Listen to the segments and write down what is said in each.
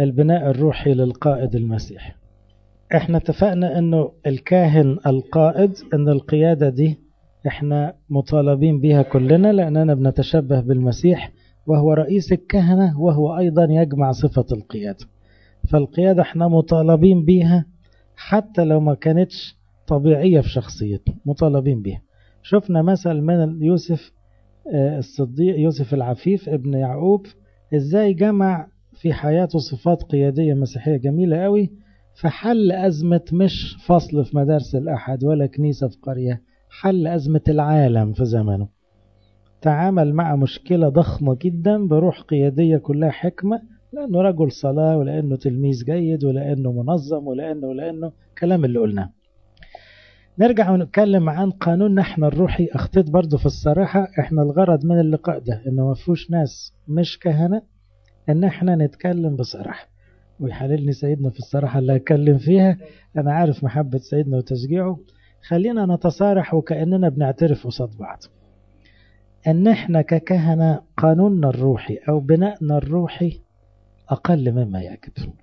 البناء الروحي للقائد المسيحي احنا اتفقنا انه الكاهن القائد ان القيادة دي احنا مطالبين بها كلنا لاننا بنتشبه بالمسيح وهو رئيس الكهنة وهو ايضا يجمع صفة القيادة فالقيادة احنا مطالبين بيها حتى لو ما كانتش طبيعية في شخصيتنا مطالبين بيها شفنا مثل من يوسف الصديق يوسف العفيف ابن يعقوب ازاي جمع في حياته صفات قيادية مسيحية جميلة قوي فحل أزمة مش فصل في مدارس الأحد ولا كنيسة في قرية حل أزمة العالم في زمنه تعامل مع مشكلة ضخمة جدا بروح قيادية كلها حكمة لأنه رجل صلاة ولأنه تلميذ جيد ولأنه منظم ولأنه ولأنه كلام اللي قلناه نرجع ونتكلم عن قانوننا احنا الروحي اخطيت برضو في الصراحة احنا الغرض من اللقاء ده انه ما فيهوش ناس مش كهنة ان احنا نتكلم بصراحة ويحللني سيدنا في الصراحة اللي هتكلم فيها انا عارف محبة سيدنا وتشجيعه خلينا نتصارح وكأننا بنعترف قصاد بعض ان احنا ككهنة قانوننا الروحي او بنائنا الروحي اقل مما يجب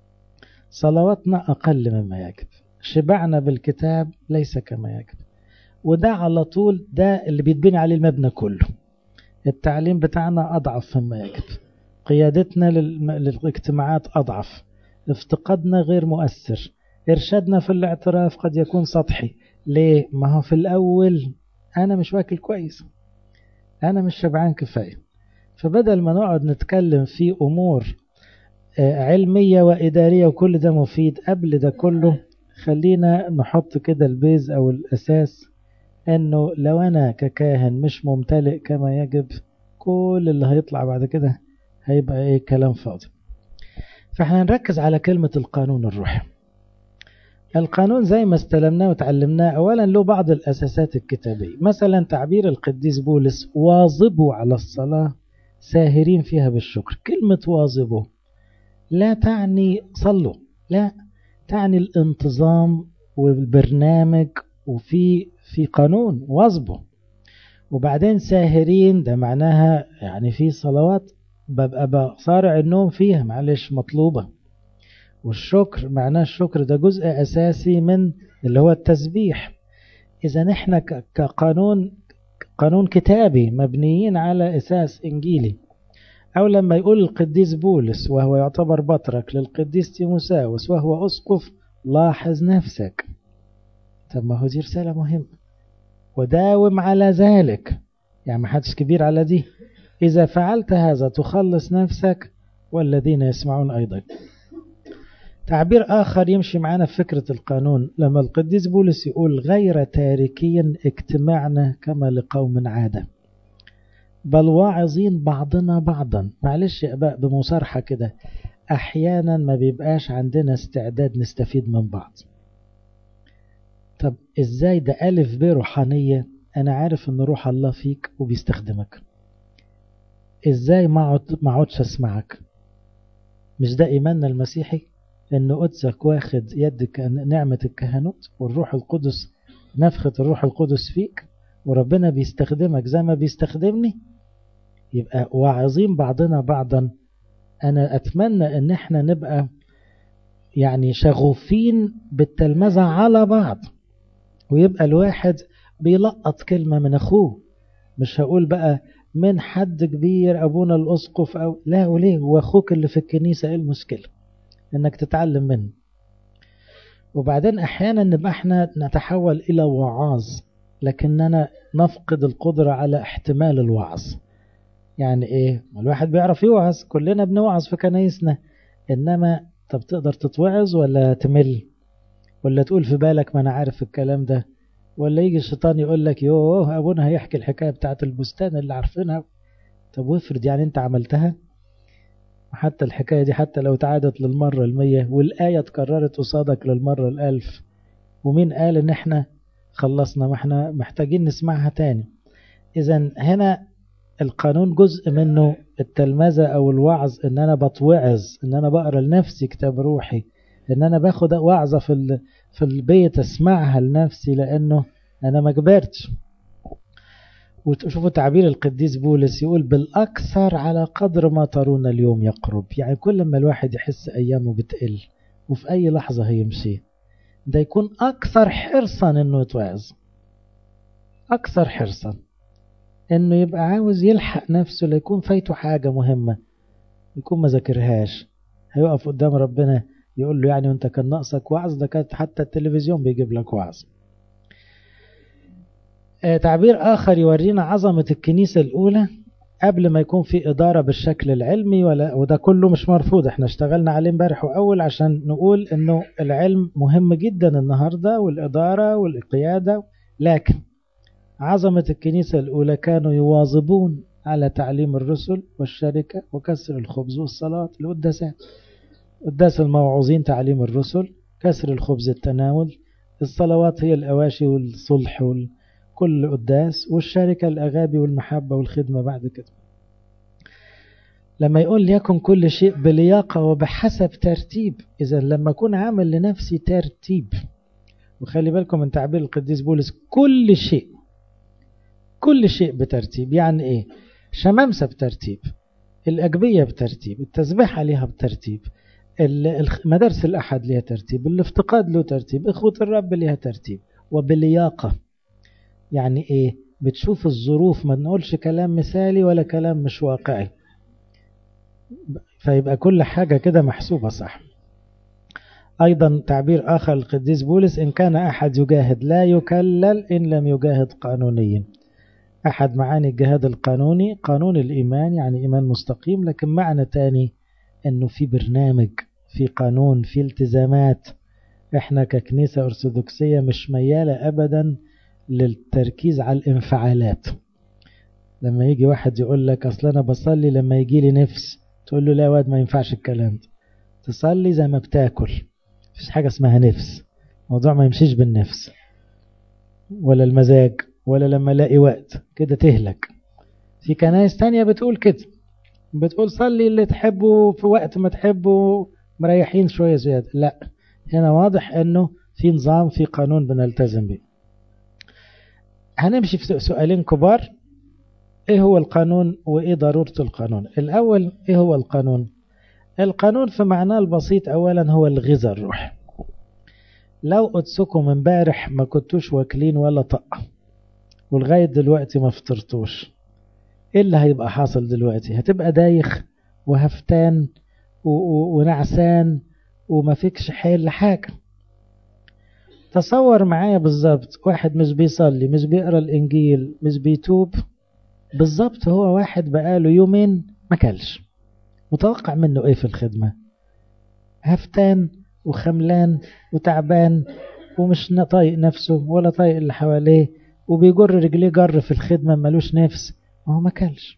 صلواتنا اقل مما يجب شبعنا بالكتاب ليس كما يجب وده على طول ده اللي بيتبني عليه المبنى كله التعليم بتاعنا أضعف مما يجب قيادتنا للاجتماعات أضعف افتقادنا غير مؤثر إرشادنا في الاعتراف قد يكون سطحي ليه؟ ما هو في الأول أنا مش واكل كويس أنا مش شبعان كفاية فبدل ما نقعد نتكلم في أمور علمية وإدارية وكل ده مفيد قبل ده كله خلينا نحط كده البيز أو الأساس أنه لو أنا ككاهن مش ممتلئ كما يجب كل اللي هيطلع بعد كده هيبقى إيه كلام فاضي فاحنا نركز على كلمة القانون الروحي القانون زي ما استلمناه وتعلمناه أولا له بعض الأساسات الكتابية مثلا تعبير القديس بولس واظبوا على الصلاة ساهرين فيها بالشكر كلمة واظبوا لا تعني صلوا لا تعني الانتظام والبرنامج وفي في قانون واظبوا وبعدين ساهرين ده معناها يعني في صلوات ببقى بصارع النوم فيها معلش مطلوبة والشكر معناه الشكر ده جزء أساسي من اللي هو التسبيح إذا احنا كقانون قانون كتابي مبنيين على أساس إنجيلي أو لما يقول القديس بولس وهو يعتبر بطرك للقديس تيموساوس وهو أسقف لاحظ نفسك طب ما هو دي رسالة مهمة وداوم على ذلك يعني ما حدش كبير على دي إذا فعلت هذا تخلص نفسك والذين يسمعون أيضا تعبير آخر يمشي معنا في فكرة القانون لما القديس بولس يقول غير تاركيا اجتماعنا كما لقوم عادة بل واعظين بعضنا بعضا معلش يا أباء بمصارحة كده أحيانا ما بيبقاش عندنا استعداد نستفيد من بعض طب إزاي ده ألف ب روحانية أنا عارف أن روح الله فيك وبيستخدمك إزاي ما اقعدش أسمعك مش ده إيماننا المسيحي أن قدسك واخد يدك نعمة الكهنوت والروح القدس نفخة الروح القدس فيك وربنا بيستخدمك زي ما بيستخدمني يبقى واعظين بعضنا بعضا أنا أتمنى أن احنا نبقى يعني شغوفين بالتلمذة على بعض ويبقى الواحد بيلقط كلمة من أخوه مش هقول بقى من حد كبير أبونا الأسقف أو لا وليه وأخوك اللي في الكنيسة إيه المشكلة إنك تتعلم منه وبعدين أحيانا نبقى احنا نتحول إلى وعاظ لكننا نفقد القدرة على احتمال الوعظ يعني ايه الواحد بيعرف يوعظ كلنا بنوعظ في كنايسنا انما طب تقدر تتوعظ ولا تمل ولا تقول في بالك ما انا عارف الكلام ده ولا يجي الشيطان يقول لك يوه ابونا هيحكي الحكايه بتاعت البستان اللي عارفينها طب وافرض يعني انت عملتها حتى الحكايه دي حتى لو تعادت للمره المية والايه اتكررت قصادك للمره الالف ومين قال ان احنا خلصنا ما احنا محتاجين نسمعها تاني اذا هنا القانون جزء منه التلمذة او الوعظ ان انا بتوعظ ان انا بقرا لنفسي كتاب روحي ان انا باخد وعظة في في البيت اسمعها لنفسي لانه انا ما كبرتش وتشوفوا تعبير القديس بولس يقول بالأكثر على قدر ما ترون اليوم يقرب يعني كل ما الواحد يحس أيامه بتقل وفي أي لحظة هيمشي ده يكون أكثر حرصا إنه يتوعظ أكثر حرصا إنه يبقى عاوز يلحق نفسه ليكون فايته حاجة مهمة يكون ما ذاكرهاش هيقف قدام ربنا يقول له يعني وانت كان ناقصك وعظ ده كانت حتى التلفزيون بيجيب لك وعظ آه تعبير آخر يورينا عظمة الكنيسة الأولى قبل ما يكون في إدارة بالشكل العلمي ولا وده كله مش مرفوض احنا اشتغلنا عليه امبارح وأول عشان نقول انه العلم مهم جدا النهاردة والإدارة والقيادة لكن عظمة الكنيسة الأولى كانوا يواظبون على تعليم الرسل والشركة وكسر الخبز والصلاة القداسات قداس الموعوظين تعليم الرسل كسر الخبز التناول الصلوات هي الأواشي والصلح وكل قداس والشركة الأغابي والمحبة والخدمة بعد كده لما يقول ليكن كل شيء بلياقة وبحسب ترتيب إذا لما أكون عامل لنفسي ترتيب وخلي بالكم من تعبير القديس بولس كل شيء كل شيء بترتيب يعني إيه شمامسة بترتيب الأجبية بترتيب التسبيح عليها بترتيب مدارس الأحد لها ترتيب الافتقاد له ترتيب إخوة الرب لها ترتيب وبلياقة يعني إيه بتشوف الظروف ما نقولش كلام مثالي ولا كلام مش واقعي فيبقى كل حاجة كده محسوبة صح أيضا تعبير آخر القديس بولس إن كان أحد يجاهد لا يكلل إن لم يجاهد قانونيا أحد معاني الجهاد القانوني قانون الإيمان يعني إيمان مستقيم لكن معنى تاني أنه في برنامج في قانون في التزامات احنا ككنيسة أرثوذكسية مش ميالة أبدا للتركيز على الانفعالات لما يجي واحد يقول لك أصل أنا بصلي لما يجي لي نفس تقول له لا واد ما ينفعش الكلام ده تصلي زي ما بتاكل مفيش حاجة اسمها نفس الموضوع ما يمشيش بالنفس ولا المزاج ولا لما الاقي وقت كده تهلك في كنايس تانية بتقول كده بتقول صلي اللي تحبه في وقت ما تحبه مريحين شوية زيادة لا هنا واضح انه في نظام في قانون بنلتزم به هنمشي في سؤالين كبار ايه هو القانون وايه ضرورة القانون الاول ايه هو القانون القانون في معناه البسيط اولا هو الغذاء الروح لو قدسكم امبارح ما كنتوش واكلين ولا طقه ولغاية دلوقتي ما فطرتوش ايه اللي هيبقى حاصل دلوقتي هتبقى دايخ وهفتان ونعسان وما فيكش حيل لحاجة تصور معايا بالظبط واحد مش بيصلي مش بيقرا الانجيل مش بيتوب بالظبط هو واحد بقاله يومين ما كلش متوقع منه ايه في الخدمة هفتان وخملان وتعبان ومش طايق نفسه ولا طايق اللي حواليه وبيجر رجليه جر في الخدمة ملوش نفس وهو ما كلش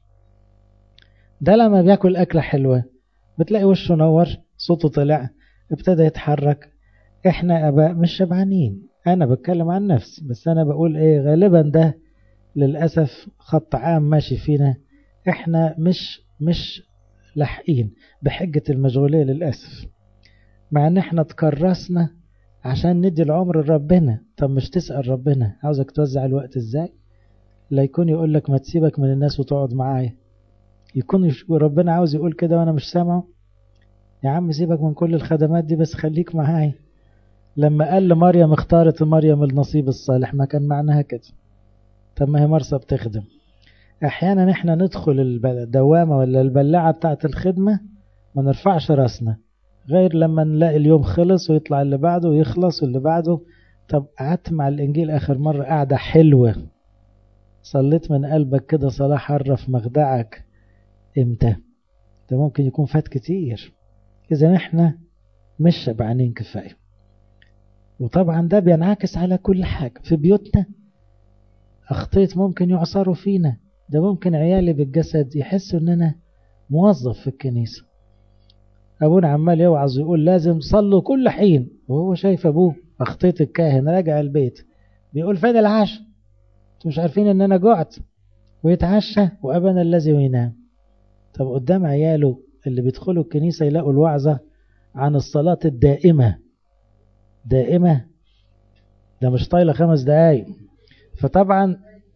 ده لما بياكل أكلة حلوة بتلاقي وشه نور صوته طلع ابتدى يتحرك احنا أباء مش شبعانين أنا بتكلم عن نفسي بس أنا بقول إيه غالبا ده للأسف خط عام ماشي فينا احنا مش مش لاحقين بحجة المشغولية للأسف مع ان احنا تكرسنا عشان ندي العمر لربنا طب مش تسأل ربنا عاوزك توزع الوقت ازاي لا يكون يقول لك ما تسيبك من الناس وتقعد معايا يكون ربنا عاوز يقول كده وانا مش سامعه يا عم سيبك من كل الخدمات دي بس خليك معايا لما قال لمريم اختارت مريم النصيب الصالح ما كان معناها كده طب ما هي مرسى بتخدم احيانا احنا ندخل الدوامة ولا البلاعة بتاعت الخدمة ما نرفعش راسنا غير لما نلاقي اليوم خلص ويطلع اللي بعده ويخلص واللي بعده طب قعدت مع الإنجيل آخر مرة قعدة حلوة صليت من قلبك كده صلاة حرة في مخدعك امتى ده ممكن يكون فات كتير إذا احنا مش شبعانين كفاية وطبعا ده بينعكس على كل حاجة في بيوتنا أخطيت ممكن يعصروا فينا ده ممكن عيالي بالجسد يحسوا ان انا موظف في الكنيسة ابونا عمال يوعظ ويقول لازم صلوا كل حين وهو شايف ابوه اخطيت الكاهن راجع البيت بيقول فين العشاء انتوا مش عارفين ان انا جعت ويتعشى وابنا الذي وينام طب قدام عياله اللي بيدخلوا الكنيسة يلاقوا الوعظة عن الصلاة الدائمة دائمة ده مش طايلة خمس دقايق فطبعا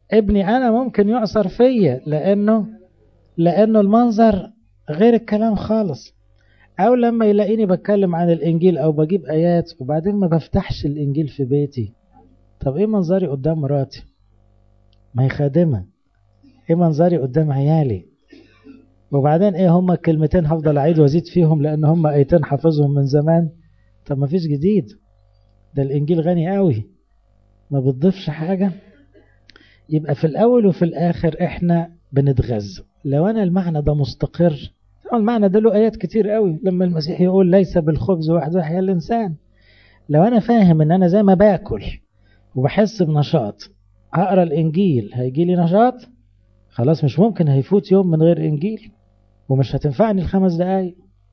ابني أنا ممكن يعصر فيا لأنه لأنه المنظر غير الكلام خالص أو لما يلاقيني بتكلم عن الإنجيل أو بجيب آيات وبعدين ما بفتحش الإنجيل في بيتي طب إيه منظري قدام مراتي ما هي خادمة إيه منظري قدام عيالي وبعدين إيه هما الكلمتين هفضل أعيد وأزيد فيهم لأن هما آيتين حافظهم من زمان طب ما فيش جديد ده الإنجيل غني قوي ما بتضيفش حاجة يبقى في الأول وفي الآخر إحنا بنتغذى لو أنا المعنى ده مستقر المعنى ده له آيات كتير قوي لما المسيح يقول ليس بالخبز وحده يحيى الإنسان لو أنا فاهم إن أنا زي ما باكل وبحس بنشاط هقرا الإنجيل هيجي لي نشاط خلاص مش ممكن هيفوت يوم من غير إنجيل ومش هتنفعني الخمس دقايق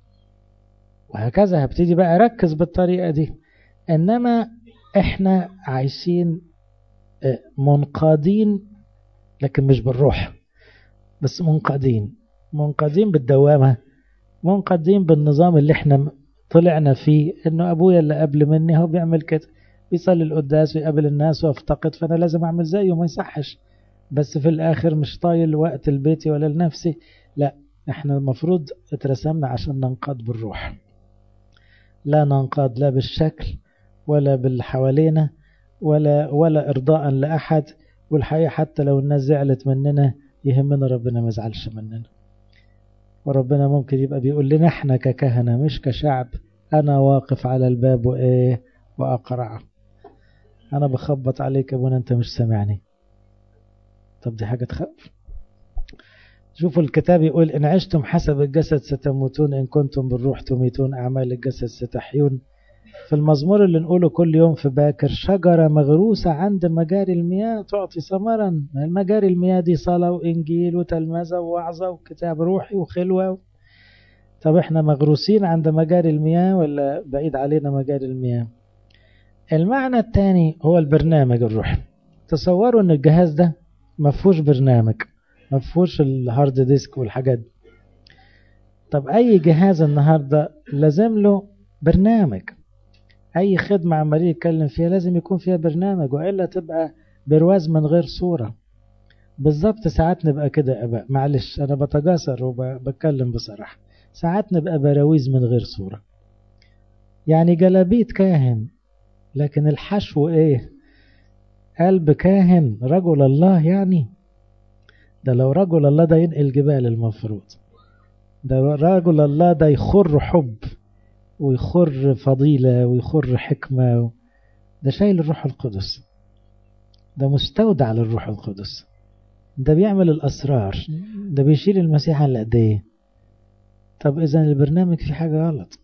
وهكذا هبتدي بقى أركز بالطريقة دي إنما إحنا عايشين منقادين لكن مش بالروح بس منقادين منقادين بالدوامة منقادين بالنظام اللي احنا طلعنا فيه انه ابويا اللي قبل مني هو بيعمل كده بيصلي القداس ويقابل الناس وافتقد فانا لازم اعمل زيه ما يصحش بس في الاخر مش طايل وقت لبيتي ولا لنفسي لا احنا المفروض اترسمنا عشان ننقاد بالروح لا ننقاد لا بالشكل ولا باللي حوالينا ولا ولا ارضاء لاحد والحقيقه حتى لو الناس زعلت مننا يهمنا ربنا ما يزعلش مننا وربنا ممكن يبقى بيقول لنا احنا ككهنة مش كشعب انا واقف على الباب وايه واقرع انا بخبط عليك يا ابونا انت مش سامعني طب دي حاجة تخاف شوفوا الكتاب يقول إن عشتم حسب الجسد ستموتون إن كنتم بالروح تميتون أعمال الجسد ستحيون في المزمور اللي نقوله كل يوم في باكر شجرة مغروسة عند مجاري المياه تعطي ثمرا المجاري المياه دي صلاة وإنجيل وتلمذة ووعظة وكتاب روحي وخلوة طب احنا مغروسين عند مجاري المياه ولا بعيد علينا مجاري المياه المعنى الثاني هو البرنامج الروحي تصوروا ان الجهاز ده مفهوش برنامج مفهوش الهارد ديسك والحاجات دي طب اي جهاز النهارده لازم له برنامج اي خدمه عمالين يتكلم فيها لازم يكون فيها برنامج والا تبقى برواز من غير صوره بالظبط ساعات نبقى كده يا اباء معلش انا بتجاسر وبتكلم بصراحه ساعات نبقى براويز من غير صوره يعني جلابيت كاهن لكن الحشو ايه قلب كاهن رجل الله يعني ده لو رجل الله ده ينقل جبال المفروض ده رجل الله ده يخر حب ويخر فضيلة ويخر حكمة ده شايل الروح القدس ده مستودع للروح القدس ده بيعمل الأسرار ده بيشيل المسيح على ايديه طب إذا البرنامج في حاجة غلط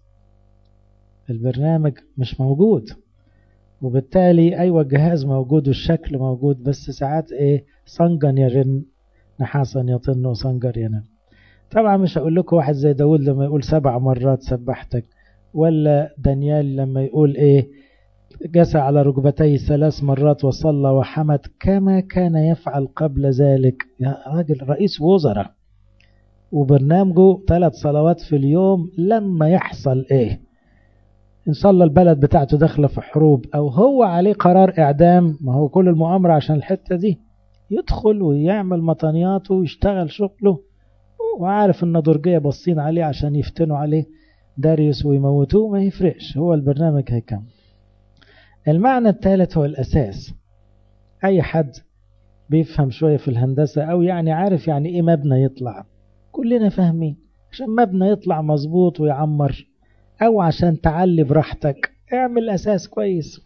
البرنامج مش موجود وبالتالي أيوة الجهاز موجود والشكل موجود بس ساعات إيه صنجا يرن نحاسا يطن وصنجر ينام طبعا مش هقول لكم واحد زي داود لما يقول سبع مرات سبحتك ولا دانيال لما يقول ايه جسى على ركبتيه ثلاث مرات وصلى وحمد كما كان يفعل قبل ذلك يا راجل رئيس وزراء وبرنامجه ثلاث صلوات في اليوم لما يحصل ايه ان صلى البلد بتاعته داخله في حروب او هو عليه قرار اعدام ما هو كل المؤامره عشان الحته دي يدخل ويعمل مطانياته ويشتغل شغله وعارف ان درجيه باصين عليه عشان يفتنوا عليه داريوس ويموتوه ما يفرقش هو البرنامج هيكمل المعنى الثالث هو الأساس أي حد بيفهم شوية في الهندسة أو يعني عارف يعني إيه مبنى يطلع كلنا فاهمين عشان مبنى يطلع مظبوط ويعمر أو عشان تعلي براحتك اعمل أساس كويس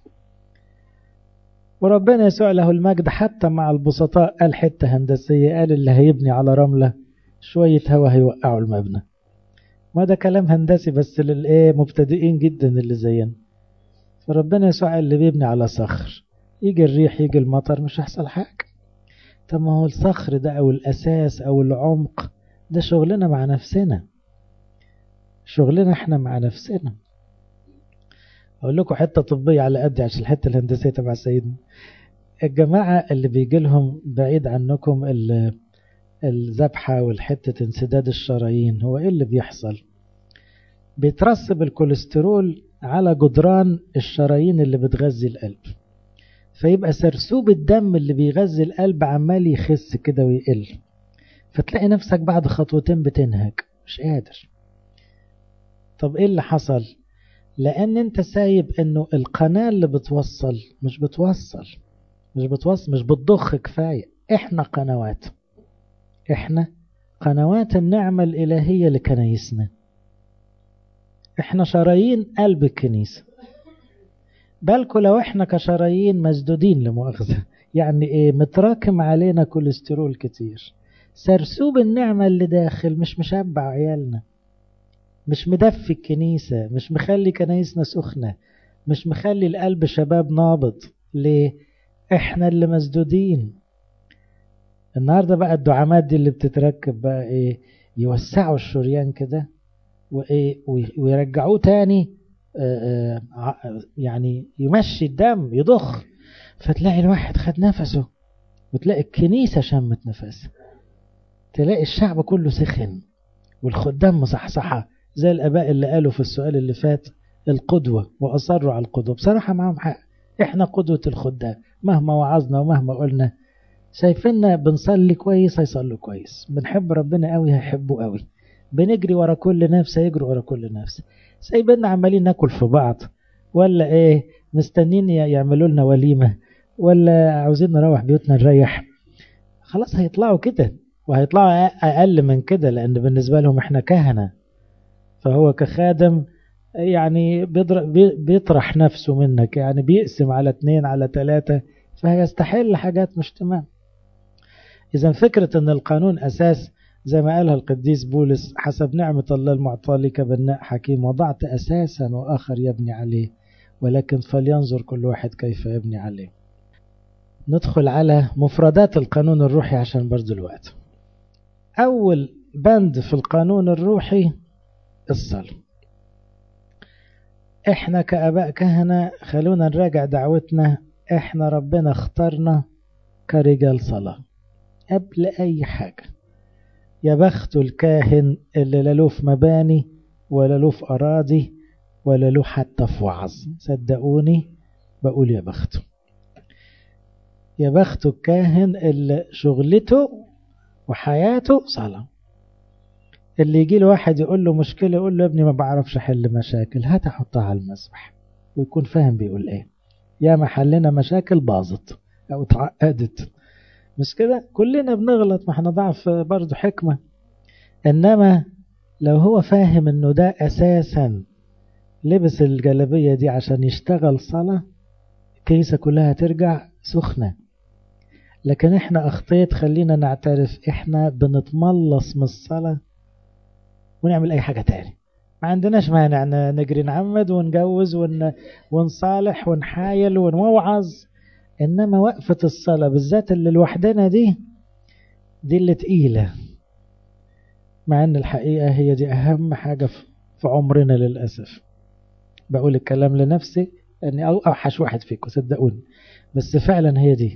وربنا يسوع له المجد حتى مع البسطاء قال حتة هندسية قال اللي هيبني على رملة شوية هوا هيوقعوا المبنى ما ده كلام هندسي بس للايه مبتدئين جدا اللي زينا فربنا يسوع اللي بيبني على صخر يجي الريح يجي المطر مش هيحصل حاجة طب ما هو الصخر ده او الاساس او العمق ده شغلنا مع نفسنا شغلنا احنا مع نفسنا اقول لكم حته طبيه على قد عشان الحته الهندسيه تبع سيدنا الجماعه اللي بيجي لهم بعيد عنكم الذبحة والحتة انسداد الشرايين هو ايه اللي بيحصل بيترسب الكوليسترول على جدران الشرايين اللي بتغذي القلب فيبقى سرسوب الدم اللي بيغذي القلب عمال يخس كده ويقل فتلاقي نفسك بعد خطوتين بتنهك مش قادر طب ايه اللي حصل لان انت سايب انه القناة اللي بتوصل مش بتوصل مش بتوصل مش بتضخ كفاية احنا قنوات احنا قنوات النعمة الالهية لكنايسنا احنا شرايين قلب الكنيسة بالكوا لو احنا كشرايين مسدودين لمؤاخذة يعني ايه متراكم علينا كوليسترول كتير سرسوب النعمة اللي داخل مش مشبع عيالنا مش مدفي الكنيسة مش مخلي كنايسنا سخنة مش مخلي القلب شباب نابض ليه احنا اللي مسدودين النهاردة بقى الدعامات دي اللي بتتركب بقى ايه يوسعوا الشريان كده وايه ويرجعوه تاني آآ آآ يعني يمشي الدم يضخ فتلاقي الواحد خد نفسه وتلاقي الكنيسة شمت نفسها تلاقي الشعب كله سخن والخدام مصحصحة زي الآباء اللي قالوا في السؤال اللي فات القدوة وأصروا على القدوة بصراحة معهم حق إحنا قدوة الخدام مهما وعظنا ومهما قلنا شايفيننا بنصلي كويس هيصلوا كويس بنحب ربنا قوي هيحبوا قوي بنجري ورا كل نفس هيجروا ورا كل نفس سايبيننا عمالين ناكل في بعض ولا ايه مستنين يعملوا لنا وليمة ولا عاوزين نروح بيوتنا نريح خلاص هيطلعوا كده وهيطلعوا أقل من كده لأن بالنسبة لهم إحنا كهنة فهو كخادم يعني بيطرح نفسه منك يعني بيقسم على اتنين على تلاتة فهيستحل حاجات مش تمام إذا فكرة أن القانون أساس زي ما قالها القديس بولس حسب نعمة الله المعطى لك بناء حكيم وضعت أساسا وآخر يبني عليه ولكن فلينظر كل واحد كيف يبني عليه ندخل على مفردات القانون الروحي عشان برضو الوقت أول بند في القانون الروحي الصلاة احنا كأباء كهنة خلونا نراجع دعوتنا احنا ربنا اخترنا كرجال صلاة قبل أي حاجة يا بخت الكاهن اللي لا له في مباني ولا له في أراضي ولا له حتى في وعظ صدقوني بقول يا بخته يا بخت الكاهن اللي شغلته وحياته صلاة اللي يجي له واحد يقول له مشكلة يقول له يا ابني ما بعرفش أحل مشاكل هات أحطها على المسبح ويكون فاهم بيقول إيه يا محلنا مشاكل باظت أو اتعقدت مش كده كلنا بنغلط ما احنا ضعف برضه حكمة إنما لو هو فاهم إنه ده أساسا لبس الجلبية دي عشان يشتغل صلاة الكنيسة كلها ترجع سخنة لكن احنا اخطيت خلينا نعترف احنا بنتملص من الصلاة ونعمل اي حاجة تاني ما عندناش مانع نجري نعمد ونجوز ون... ونصالح ونحايل ونوعظ انما وقفة الصلاة بالذات اللي لوحدنا دي دي اللي تقيلة مع ان الحقيقة هي دي اهم حاجة في عمرنا للأسف بقول الكلام لنفسي اني اوحش واحد فيكم صدقوني بس فعلا هي دي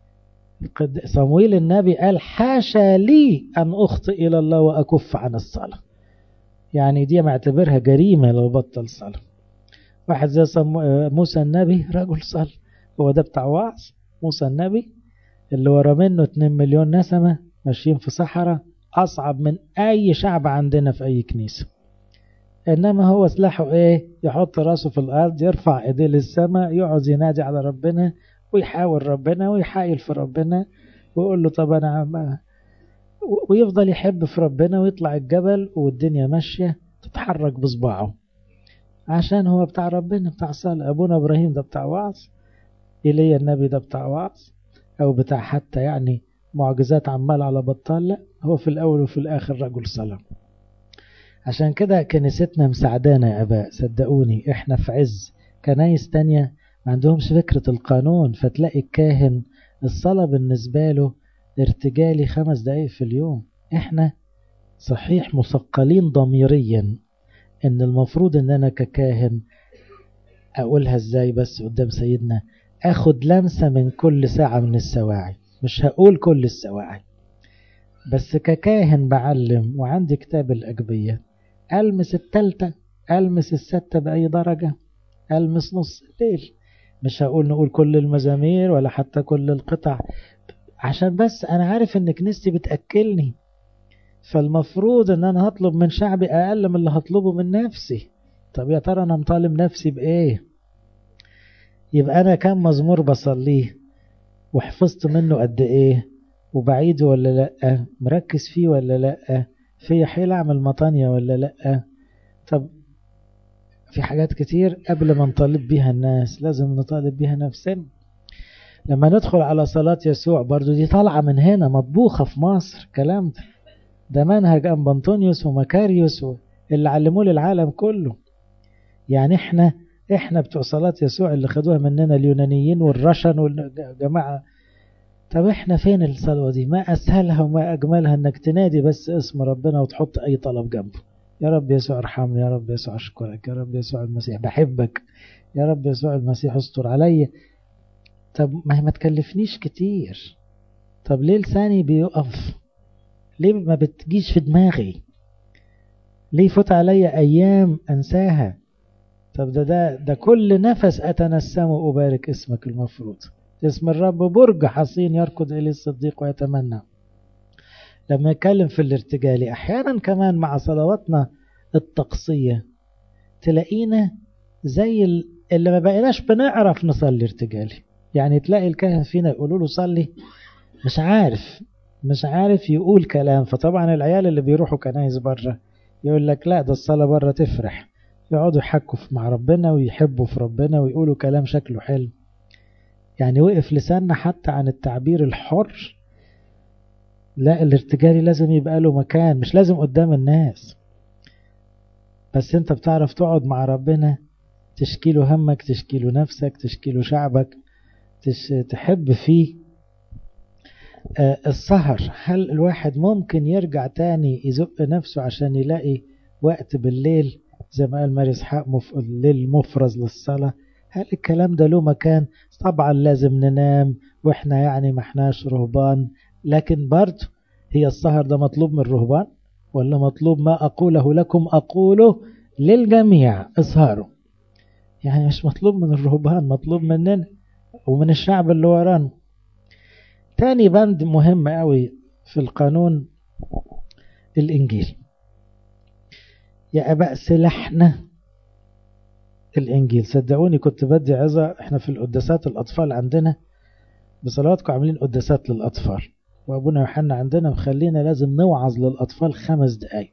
صمويل النبي قال حاشا لي أن أخطئ إلى الله وأكف عن الصلاة يعني دي معتبرها جريمة لو بطل صلاة واحد زي موسى النبي رجل صل هو ده بتاع وعظ موسى النبي اللي ورا منه 2 مليون نسمة ماشيين في صحراء أصعب من أي شعب عندنا في أي كنيسة إنما هو سلاحه إيه يحط راسه في الأرض يرفع إيديه للسماء يقعد ينادي على ربنا ويحاول ربنا ويحايل في ربنا ويقول له طب أنا عم ويفضل يحب في ربنا ويطلع الجبل والدنيا ماشية تتحرك بصباعه عشان هو بتاع ربنا بتاع صلاة أبونا إبراهيم ده بتاع وعظ إيليا النبي ده بتاع وعظ أو بتاع حتى يعني معجزات عمال على بطال لا هو في الأول وفي الآخر رجل صلاة عشان كده كنيستنا مساعدانا يا أباء صدقوني إحنا في عز كنايس تانية ما عندهمش فكرة القانون فتلاقي الكاهن الصلاة بالنسبة له ارتجالي خمس دقايق في اليوم احنا صحيح مثقلين ضميريا ان المفروض ان انا ككاهن اقولها ازاي بس قدام سيدنا اخد لمسة من كل ساعة من السواعي مش هقول كل السواعي بس ككاهن بعلم وعندي كتاب الأجبية ألمس التالتة ألمس الستة بأي درجة ألمس نص الليل مش هقول نقول كل المزامير ولا حتى كل القطع عشان بس أنا عارف إن كنيستي بتأكلني فالمفروض إن أنا هطلب من شعبي أقل من اللي هطلبه من نفسي طب يا ترى أنا مطالب نفسي بإيه يبقى أنا كم مزمور بصليه وحفظت منه قد إيه وبعيده ولا لأ مركز فيه ولا لأ في حيل أعمل مطانية ولا لأ طب في حاجات كتير قبل ما نطالب بيها الناس لازم نطالب بيها نفسنا لما ندخل على صلاة يسوع برضو دي طالعة من هنا مطبوخة في مصر كلام ده ده منهج أم بنطونيوس ومكاريوس اللي علموه للعالم كله يعني احنا احنا بتوع صلاة يسوع اللي خدوها مننا اليونانيين والرشن والجماعة طب احنا فين الصلوة دي ما أسهلها وما أجملها انك تنادي بس اسم ربنا وتحط أي طلب جنبه يا رب يسوع ارحمني يا رب يسوع أشكرك يا رب يسوع المسيح بحبك يا رب يسوع المسيح استر عليا طب ما هي ما تكلفنيش كتير طب ليه لساني بيقف ليه ما بتجيش في دماغي ليه فوت عليا أيام أنساها طب ده ده ده كل نفس أتنسم وأبارك اسمك المفروض اسم الرب برج حصين يركض إليه الصديق ويتمنى لما يتكلم في الارتجالي أحيانا كمان مع صلواتنا الطقسية تلاقينا زي اللي ما بقيناش بنعرف نصلي ارتجالي يعني تلاقي الكاهن فينا يقولوا له صلي مش عارف مش عارف يقول كلام فطبعا العيال اللي بيروحوا كنايس بره يقول لك لا ده الصلاة بره تفرح يقعدوا يحكوا مع ربنا ويحبوا في ربنا ويقولوا كلام شكله حلو يعني وقف لساننا حتى عن التعبير الحر لا الارتجالي لازم يبقى له مكان مش لازم قدام الناس بس انت بتعرف تقعد مع ربنا تشكيله همك تشكيله نفسك تشكيله شعبك تش... تحب فيه آه السهر هل الواحد ممكن يرجع تاني يزق نفسه عشان يلاقي وقت بالليل زي ما قال ماري اسحاق مف... الليل مفرز للصلاة هل الكلام ده له مكان طبعا لازم ننام واحنا يعني ما احناش رهبان لكن برضه هي السهر ده مطلوب من الرهبان ولا مطلوب ما أقوله لكم أقوله للجميع اسهروا يعني مش مطلوب من الرهبان مطلوب مننا ومن الشعب اللي ورانا تاني بند مهم قوي في القانون الإنجيل يا أباء سلاحنا الإنجيل صدقوني كنت بدي عظة احنا في القداسات الأطفال عندنا بصلواتكم عاملين قداسات للأطفال وأبونا يوحنا عندنا مخلينا لازم نوعظ للأطفال خمس دقايق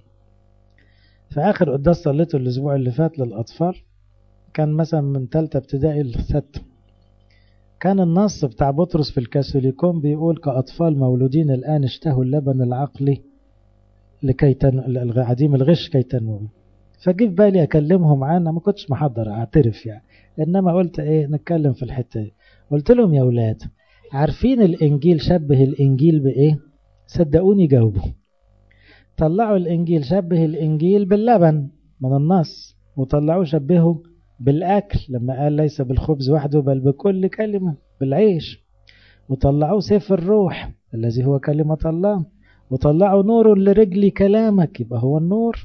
في آخر قداس صليته الأسبوع اللي فات للأطفال كان مثلا من تالتة ابتدائي لستة كان النص بتاع بطرس في الكاثوليكون بيقول كأطفال مولودين الآن اشتهوا اللبن العقلي لكي تن... عديم الغش كي تنمو فجي في بالي أكلمهم عنها ما كنتش محضر أعترف يعني إنما قلت إيه نتكلم في الحتة دي قلت لهم يا ولاد عارفين الإنجيل شبه الإنجيل بإيه صدقوني جاوبوا طلعوا الإنجيل شبه الإنجيل باللبن من النص وطلعوه شبهه بالأكل لما قال ليس بالخبز وحده بل بكل كلمة بالعيش وطلعوه سيف الروح الذي هو كلمة الله وطلعوا نور لرجلي كلامك يبقى هو النور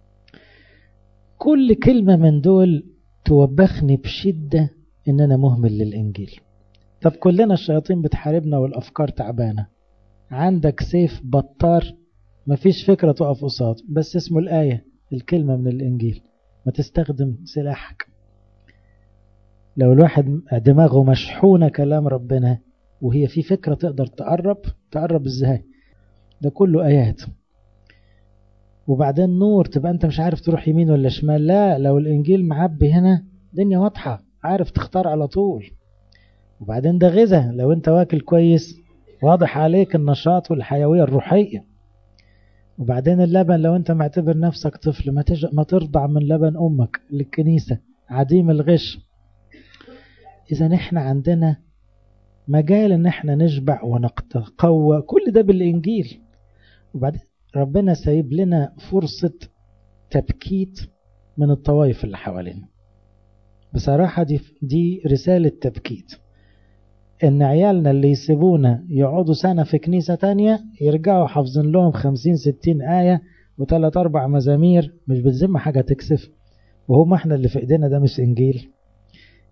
كل كلمة من دول توبخني بشدة إن أنا مهمل للإنجيل طب كلنا الشياطين بتحاربنا والأفكار تعبانة عندك سيف بطار مفيش فكرة تقف قصاد بس اسمه الآية الكلمة من الإنجيل ما تستخدم سلاحك لو الواحد دماغه مشحونة كلام ربنا وهي في فكرة تقدر تقرب تقرب ازاي ده كله آيات وبعدين نور تبقى انت مش عارف تروح يمين ولا شمال لا لو الإنجيل معبي هنا الدنيا واضحة عارف تختار على طول وبعدين ده غذاء لو انت واكل كويس واضح عليك النشاط والحيوية الروحية وبعدين اللبن لو انت معتبر نفسك طفل ما, تج... ما ترضع من لبن أمك للكنيسة عديم الغش إذا احنا عندنا مجال ان احنا نشبع ونتقوى كل ده بالإنجيل وبعدين ربنا سايب لنا فرصة تبكيت من الطوائف اللي حوالينا بصراحة دي, دي رسالة تبكيت ان عيالنا اللي يسيبونا يقعدوا سنة في كنيسة تانية يرجعوا حافظين لهم خمسين ستين آية وثلاث أربع مزامير مش بتزم حاجة تكسف وهم احنا اللي في ايدينا ده مش انجيل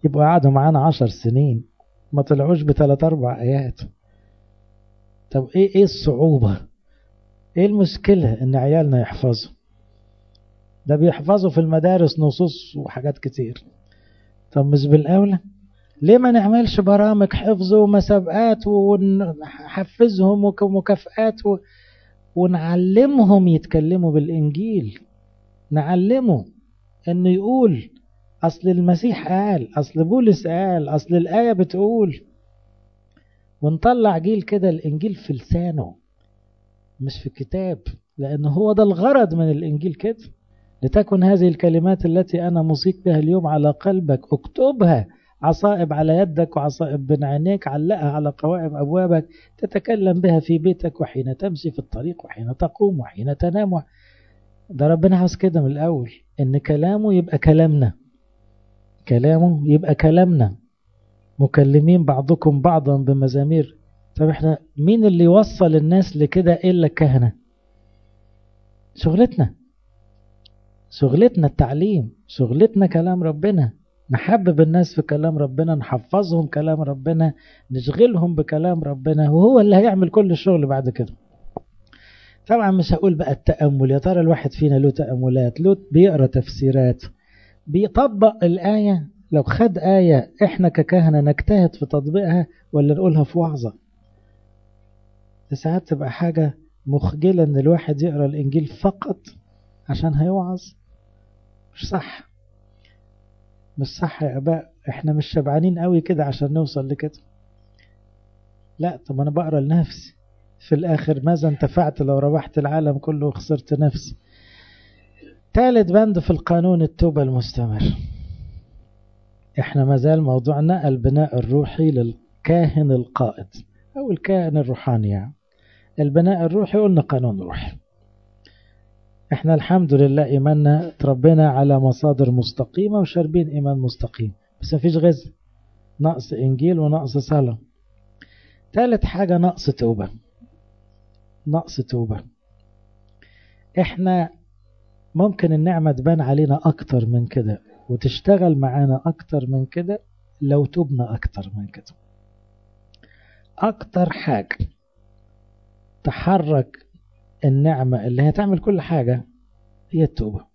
يبقوا قعدوا معانا عشر سنين ما طلعوش بثلاث أربع آيات طب إيه إيه الصعوبة؟ إيه المشكلة إن عيالنا يحفظوا؟ ده بيحفظوا في المدارس نصوص وحاجات كتير طب مش بالأولى؟ ليه ما نعملش برامج حفظ ومسابقات ونحفزهم ومكافآت و... ونعلمهم يتكلموا بالإنجيل نعلمه إنه يقول أصل المسيح قال أصل بولس قال أصل الآية بتقول ونطلع جيل كده الإنجيل في لسانه مش في كتاب لأن هو ده الغرض من الإنجيل كده لتكن هذه الكلمات التي أنا مصيك بها اليوم على قلبك اكتبها عصائب على يدك وعصائب بين عينيك علقها على قوائم أبوابك تتكلم بها في بيتك وحين تمشي في الطريق وحين تقوم وحين تنام ده ربنا عاوز كده من الأول إن كلامه يبقى كلامنا كلامه يبقى كلامنا مكلمين بعضكم بعضا بمزامير طب احنا مين اللي يوصل الناس لكده إلا الكهنة شغلتنا شغلتنا التعليم شغلتنا كلام ربنا نحبب الناس في كلام ربنا نحفظهم كلام ربنا نشغلهم بكلام ربنا وهو اللي هيعمل كل الشغل بعد كده طبعا مش هقول بقى التأمل يا ترى الواحد فينا له تأملات له بيقرأ تفسيرات بيطبق الآية لو خد آية احنا ككهنة نجتهد في تطبيقها ولا نقولها في وعظة ساعات تبقى حاجة مخجلة ان الواحد يقرأ الإنجيل فقط عشان هيوعظ مش صح مش صح يا اباء احنا مش شبعانين قوي كده عشان نوصل لكده لا طب انا بقرا لنفسي في الاخر ماذا انتفعت لو ربحت العالم كله وخسرت نفسي ثالث بند في القانون التوبة المستمر احنا مازال موضوعنا البناء الروحي للكاهن القائد او الكاهن الروحاني يعني. البناء الروحي قلنا قانون روحي احنا الحمد لله ايماننا تربينا على مصادر مستقيمة وشاربين ايمان مستقيم بس مفيش غز نقص انجيل ونقص صلاة ثالث حاجة نقص توبة نقص توبة احنا ممكن النعمة تبان علينا اكتر من كده وتشتغل معانا اكتر من كده لو تبنا اكتر من كده اكتر حاجة تحرك النعمة اللي هتعمل كل حاجة هي التوبة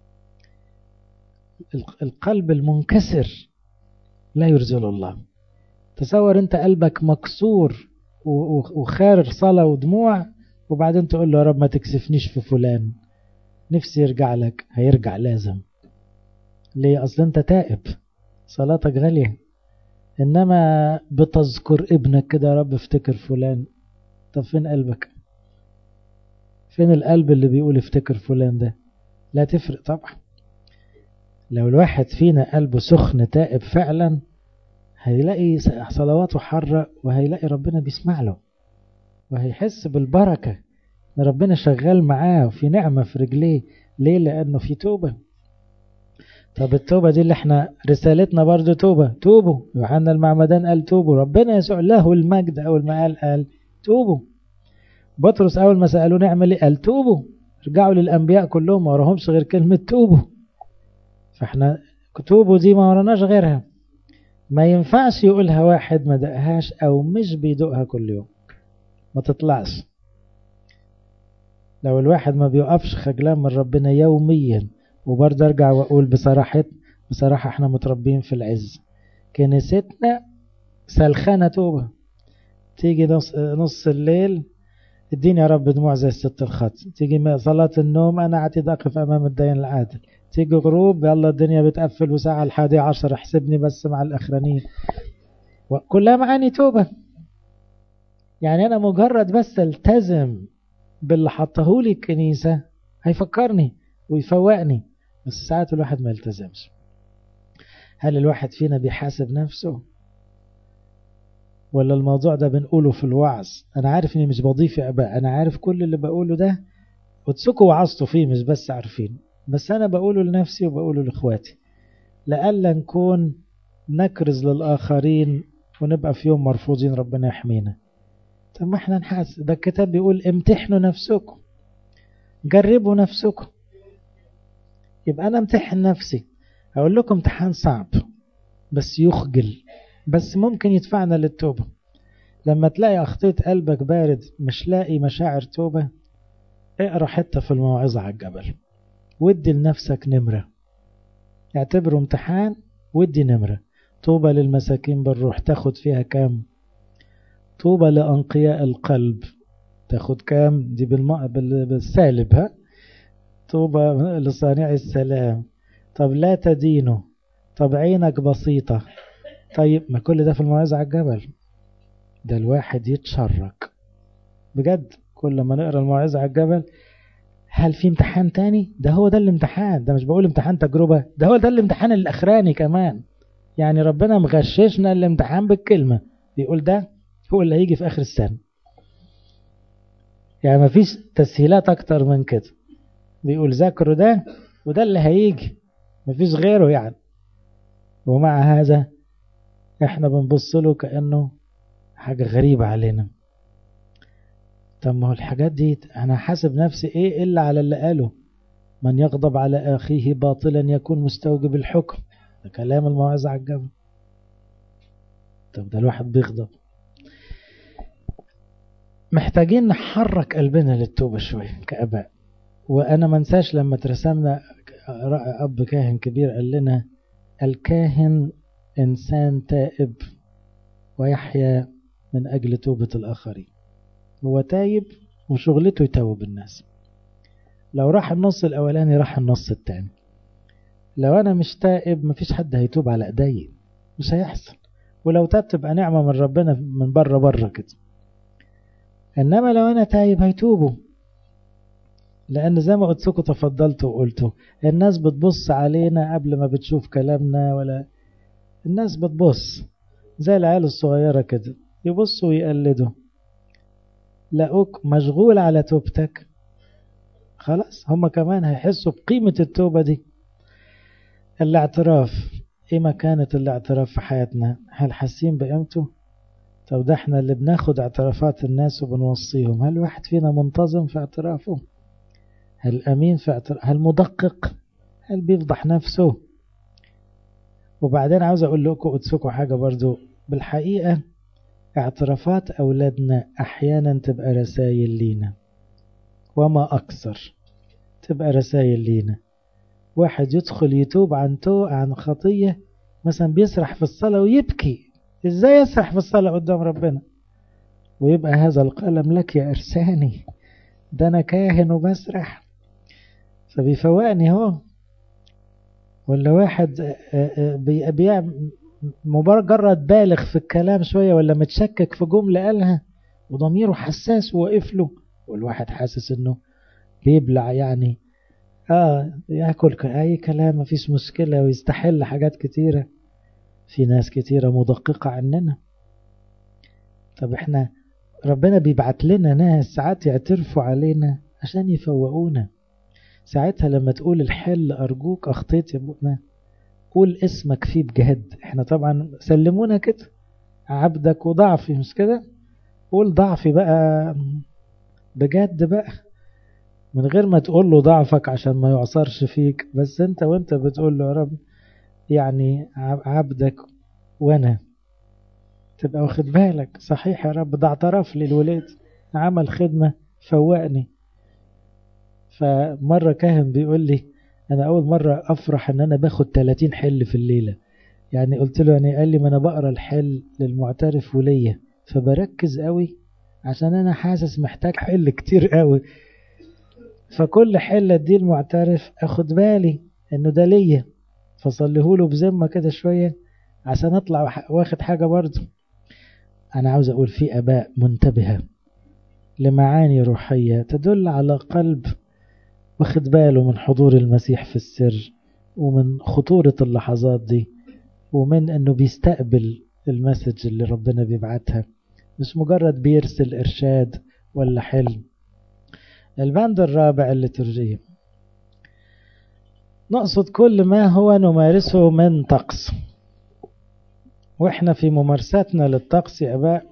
القلب المنكسر لا يرزل الله تصور انت قلبك مكسور وخارج صلاة ودموع وبعدين تقول له يا رب ما تكسفنيش في فلان نفسي يرجع لك هيرجع لازم ليه اصل انت تائب صلاتك غالية انما بتذكر ابنك كده يا رب افتكر فلان طب فين قلبك فين القلب اللي بيقول افتكر فلان ده لا تفرق طبعا لو الواحد فينا قلبه سخن تائب فعلا هيلاقي صلواته حرة وهيلاقي ربنا بيسمع له وهيحس بالبركة ان ربنا شغال معاه وفي نعمة في رجليه ليه لأنه في توبة طب التوبة دي اللي احنا رسالتنا برضو توبة توبوا يوحنا المعمدان قال توبوا ربنا يسوع له المجد أول ما قال قال توبوا بطرس أول ما سألوه نعمل ايه قال توبوا رجعوا للأنبياء كلهم ما وراهمش غير كلمة توبوا فاحنا توبوا دي ما وراناش غيرها ما ينفعش يقولها واحد ما دقهاش أو مش بيدوقها كل يوم ما تطلعش لو الواحد ما بيوقفش خجلان من ربنا يوميا وبرضه ارجع واقول بصراحة بصراحة احنا متربين في العز كنيستنا سلخانة توبة تيجي نص, نص الليل اديني يا رب دموع زي الست الخط تيجي صلاة النوم انا عتيد اقف امام الدين العادل تيجي غروب يلا الدنيا بتقفل وساعة الحادي عشر احسبني بس مع الاخرانيين كلها معاني توبة يعني انا مجرد بس التزم باللي حطهولي الكنيسة هيفكرني ويفوقني بس ساعات الواحد ما يلتزمش هل الواحد فينا بيحاسب نفسه ولا الموضوع ده بنقوله في الوعظ انا عارف اني مش بضيف يا اباء انا عارف كل اللي بقوله ده وتسكوا وعظتوا فيه مش بس عارفين بس انا بقوله لنفسي وبقوله لاخواتي لألا نكون نكرز للآخرين ونبقى في يوم مرفوضين ربنا يحمينا طب ما احنا نحاس ده الكتاب بيقول امتحنوا نفسكم جربوا نفسكم يبقى انا امتحن نفسي اقول لكم امتحان صعب بس يخجل بس ممكن يدفعنا للتوبة لما تلاقي أخطيت قلبك بارد مش لاقي مشاعر توبة اقرأ حتة في الموعظة على الجبل ودي لنفسك نمرة اعتبره امتحان ودي نمرة طوبى للمساكين بالروح تاخد فيها كام طوبى لأنقياء القلب تاخد كام دي بالم... بالسالب ها طوبى لصانع السلام طب لا تدينه طب عينك بسيطة طيب ما كل ده في الموعظة على الجبل ده الواحد يتشرك بجد كل ما نقرا الموعظة على الجبل هل في امتحان تاني ده هو ده الامتحان ده مش بقول امتحان تجربة ده هو ده الامتحان الاخراني كمان يعني ربنا مغششنا الامتحان بالكلمة بيقول ده هو اللي هيجي في اخر السنة يعني ما فيش تسهيلات اكتر من كده بيقول ذاكروا ده وده اللي هيجي ما فيش غيره يعني ومع هذا احنا بنبص له كأنه حاجة غريبة علينا طب ما هو الحاجات دي انا حاسب نفسي ايه الا على اللي قاله من يغضب على اخيه باطلا يكون مستوجب الحكم ده كلام الموعظة على الجبل طب ده الواحد بيغضب محتاجين نحرك قلبنا للتوبة شوية كأباء وأنا ما انساش لما ترسمنا أب كاهن كبير قال لنا الكاهن إنسان تائب ويحيا من أجل توبة الآخرين هو تايب وشغلته يتوب الناس لو راح النص الأولاني راح النص التاني لو أنا مش تائب مفيش حد هيتوب على إيدي مش هيحصل ولو تاب تبقى نعمة من ربنا من بره بره كده إنما لو أنا تايب هيتوبوا لأن زي ما قلت لكم تفضلت وقلتوا الناس بتبص علينا قبل ما بتشوف كلامنا ولا الناس بتبص زي العيال الصغيرة كده يبصوا ويقلدوا لقوك مشغول على توبتك خلاص هم كمان هيحسوا بقيمة التوبة دي الاعتراف ايه مكانة الاعتراف في حياتنا هل حاسين بقيمته طب ده احنا اللي بناخد اعترافات الناس وبنوصيهم هل واحد فينا منتظم في اعترافه هل امين في اعتراف هل مدقق هل بيفضح نفسه وبعدين عاوز اقول لكم اتسكوا حاجة برضو بالحقيقة اعترافات أولادنا أحيانا تبقى رسائل لينا وما أكثر تبقى رسائل لينا واحد يدخل يتوب عن تو عن خطية مثلا بيسرح في الصلاة ويبكي ازاي يسرح في الصلاة قدام ربنا ويبقى هذا القلم لك يا إرساني ده أنا كاهن وبسرح فبيفوقني هو ولا واحد بيعمل مجرد بالغ في الكلام شوية ولا متشكك في جملة قالها وضميره حساس وواقف له والواحد حاسس انه بيبلع يعني اه ياكل اي كلام مفيش مشكلة ويستحل حاجات كتيرة في ناس كتيرة مدققة عننا طب احنا ربنا بيبعت لنا ناس ساعات يعترفوا علينا عشان يفوقونا ساعتها لما تقول الحل أرجوك أخطيت يا ابونا قول اسمك فيه بجد احنا طبعا سلمونا كده عبدك وضعفي مش كده قول ضعفي بقى بجد بقى من غير ما تقول له ضعفك عشان ما يعصرش فيك بس انت وانت بتقول له يا رب يعني عبدك وانا تبقى واخد بالك صحيح يا رب ده اعترف لي الولاد عمل خدمة فوقني فمرة كاهن بيقول لي أنا أول مرة أفرح إن أنا باخد 30 حل في الليلة يعني قلت له يعني قال لي ما أنا بقرا الحل للمعترف وليا فبركز قوي عشان أنا حاسس محتاج حل كتير قوي فكل حلة دي المعترف أخد بالي إنه ده ليا فصليه بذمة كده شوية عشان أطلع واخد حاجة برضه أنا عاوز أقول في أباء منتبهة لمعاني روحية تدل على قلب واخد باله من حضور المسيح في السر ومن خطورة اللحظات دي ومن انه بيستقبل المسج اللي ربنا بيبعتها مش مجرد بيرسل ارشاد ولا حلم البند الرابع الليتورجية نقصد كل ما هو نمارسه من طقس واحنا في ممارساتنا للطقس يا اباء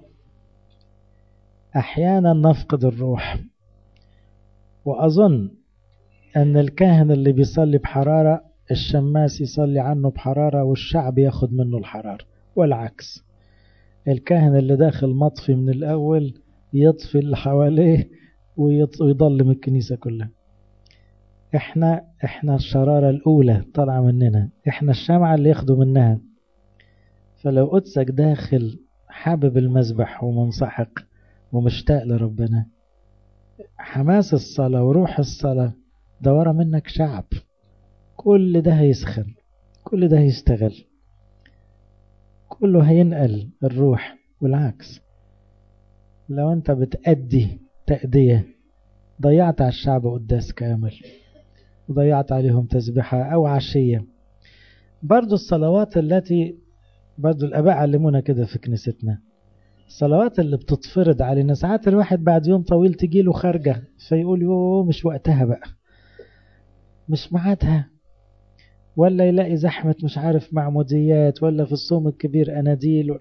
احيانا نفقد الروح واظن أن الكاهن اللي بيصلي بحرارة الشماس يصلي عنه بحرارة والشعب ياخد منه الحرارة والعكس الكاهن اللي داخل مطفي من الأول يطفي اللي حواليه ويضلم الكنيسة كلها احنا احنا الشرارة الأولى طالعة مننا احنا الشمعة اللي ياخدوا منها فلو قدسك داخل حابب المذبح ومنسحق ومشتاق لربنا حماس الصلاة وروح الصلاة ده ورا منك شعب كل ده هيسخن كل ده هيشتغل كله هينقل الروح والعكس لو انت بتأدي تأدية ضيعت على الشعب قداس كامل وضيعت عليهم تسبحة أو عشية برضو الصلوات التي برضو الأباء علمونا كده في كنيستنا الصلوات اللي بتتفرض علينا ساعات الواحد بعد يوم طويل تجيله خارجة فيقول يوه مش وقتها بقى مش معادها ولا يلاقي زحمة مش عارف معموديات ولا في الصوم الكبير أناديل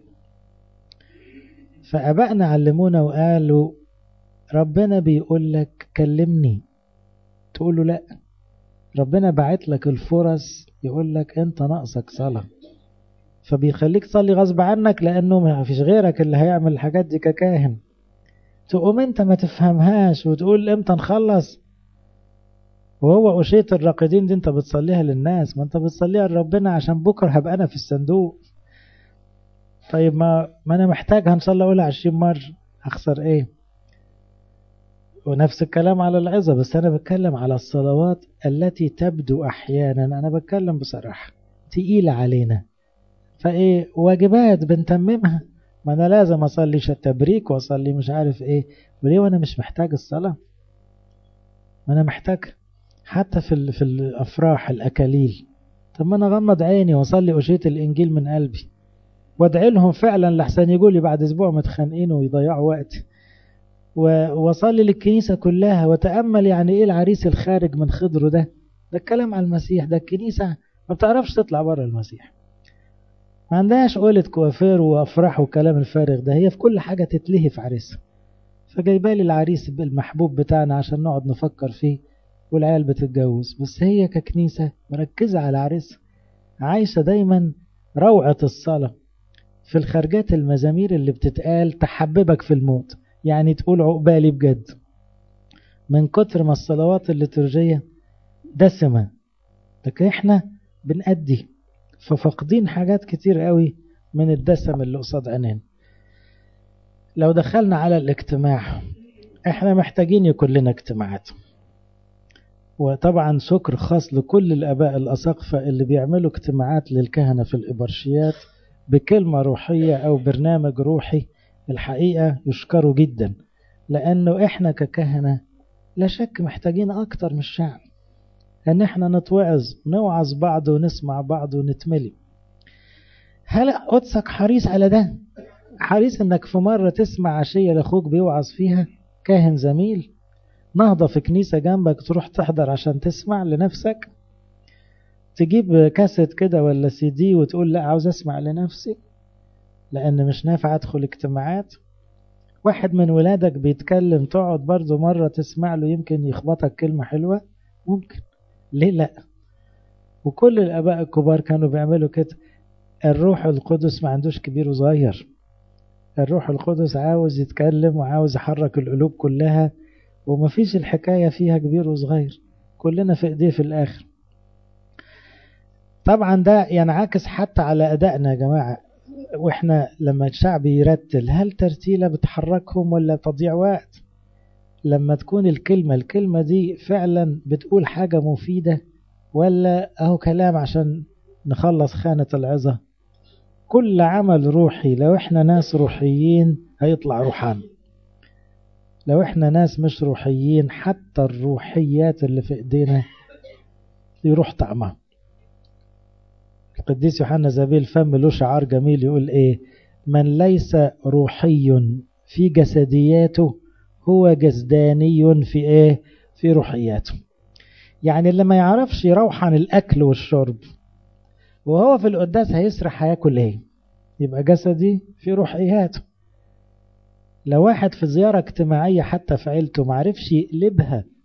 فأبائنا علمونا وقالوا ربنا بيقول لك كلمني تقول له لا ربنا بعت لك الفرص يقول لك انت ناقصك صلاة فبيخليك تصلي غصب عنك لانه ما فيش غيرك اللي هيعمل الحاجات دي ككاهن تقوم انت ما تفهمهاش وتقول امتى نخلص وهو أشية الراقدين دي انت بتصليها للناس ما انت بتصليها لربنا عشان بكرة هبقى انا في الصندوق طيب ما, ما انا محتاجها ان شاء الله اقولها عشرين مرة هخسر ايه ونفس الكلام على العظة بس أنا بتكلم على الصلوات التي تبدو أحيانا أنا بتكلم بصراحة تقيلة علينا فإيه واجبات بنتممها ما أنا لازم أصلي التبريك وأصلي مش عارف إيه وليه وأنا مش محتاج الصلاة ما أنا محتاج حتى في, في الأفراح الأكاليل طب ما أنا غمض عيني وأصلي أشية الإنجيل من قلبي وادعي لهم فعلا لحسن يقول لي بعد أسبوع متخانقين ويضيعوا وقتي وصلي للكنيسة كلها وتأمل يعني ايه العريس الخارج من خضره ده ده الكلام على المسيح ده الكنيسة ما بتعرفش تطلع بره المسيح ما عندهاش قولة كوافير وأفراح وكلام الفارغ ده هي في كل حاجة تتلهي في عريسها فجايبالي العريس المحبوب بتاعنا عشان نقعد نفكر فيه والعيال بتتجوز بس هي ككنيسة مركزة على عريسها عايشة دايما روعة الصلاة في الخرجات المزامير اللي بتتقال تحببك في الموت يعني تقول عقبالي بجد من كتر ما الصلوات الليتورجية دسمة لكن احنا بنأدي ففاقدين حاجات كتير قوي من الدسم اللي قصاد عينين لو دخلنا على الاجتماع احنا محتاجين يكون لنا اجتماعات وطبعا شكر خاص لكل الاباء الاساقفه اللي بيعملوا اجتماعات للكهنه في الابرشيات بكلمه روحيه او برنامج روحي الحقيقة يشكروا جدا لأنه إحنا ككهنة لا شك محتاجين أكتر من الشعب أن إحنا نتوعظ نوعظ بعض ونسمع بعض ونتملي هل قدسك حريص على ده حريص أنك في مرة تسمع عشية لأخوك بيوعظ فيها كاهن زميل نهضة في كنيسة جنبك تروح تحضر عشان تسمع لنفسك تجيب كاسيت كده ولا سي دي وتقول لا عاوز اسمع لنفسي لأن مش نافع أدخل اجتماعات واحد من ولادك بيتكلم تقعد برضه مرة تسمع له يمكن يخبطك كلمة حلوة ممكن ليه لا وكل الآباء الكبار كانوا بيعملوا كده الروح القدس ما عندوش كبير وصغير الروح القدس عاوز يتكلم وعاوز يحرك القلوب كلها ومفيش الحكاية فيها كبير وصغير كلنا في ايديه في الآخر طبعا ده ينعكس حتى على أدائنا يا جماعة واحنا لما الشعب يرتل هل ترتيلة بتحركهم ولا تضيع وقت لما تكون الكلمة الكلمة دي فعلا بتقول حاجة مفيدة ولا اهو كلام عشان نخلص خانة العظة كل عمل روحي لو احنا ناس روحيين هيطلع روحان لو احنا ناس مش روحيين حتى الروحيات اللي في ايدينا يروح طعمها القديس يوحنا زبيل فم له شعار جميل يقول ايه من ليس روحي في جسدياته هو جسداني في ايه في روحياته يعني اللي ما يعرفش يروح عن الاكل والشرب وهو في القداس هيسرح هياكل ايه يبقى جسدي في روحياته لو واحد في زيارة اجتماعية حتى في عيلته معرفش يقلبها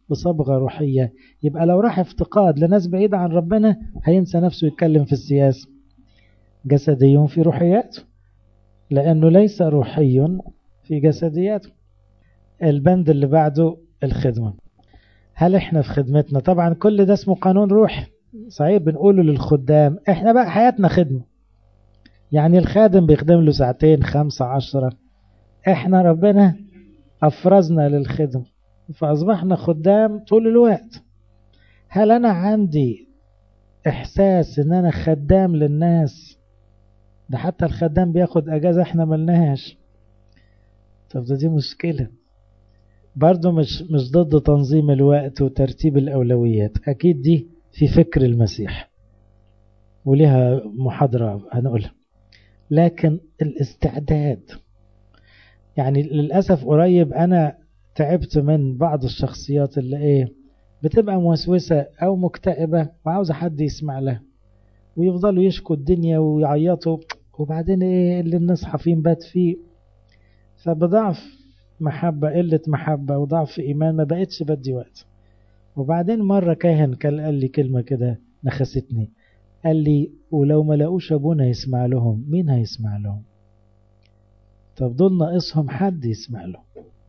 بصبغة روحية يبقى لو راح افتقاد لناس بعيدة عن ربنا هينسى نفسه يتكلم في السياسة جسدي في روحياته لأنه ليس روحي في جسدياته البند اللي بعده الخدمة هل احنا في خدمتنا طبعا كل ده اسمه قانون روحي صحيح بنقوله للخدام احنا بقى حياتنا خدمة يعني الخادم بيخدم له ساعتين خمسة عشرة احنا ربنا افرزنا للخدمة فاصبحنا خدام طول الوقت هل انا عندي احساس ان انا خدام للناس ده حتى الخدام بياخد اجازة احنا ملناش طب ده دي مشكلة برضو مش, مش ضد تنظيم الوقت وترتيب الأولويات أكيد دي في فكر المسيح ولها محاضرة هنقولها لكن الاستعداد يعني للأسف قريب أنا تعبت من بعض الشخصيات اللي إيه بتبقى موسوسة أو مكتئبة وعاوزة حد يسمع لها ويفضلوا يشكوا الدنيا ويعيطوا وبعدين إيه اللي الناس حافين بات فيه فبضعف محبة قلة محبة وضعف إيمان ما بقتش بدي وقت وبعدين مرة كاهن قال لي كلمة كده نخستني قال لي ولو ما لقوش أبونا يسمع لهم مين هيسمع لهم طب دول ناقصهم حد يسمع لهم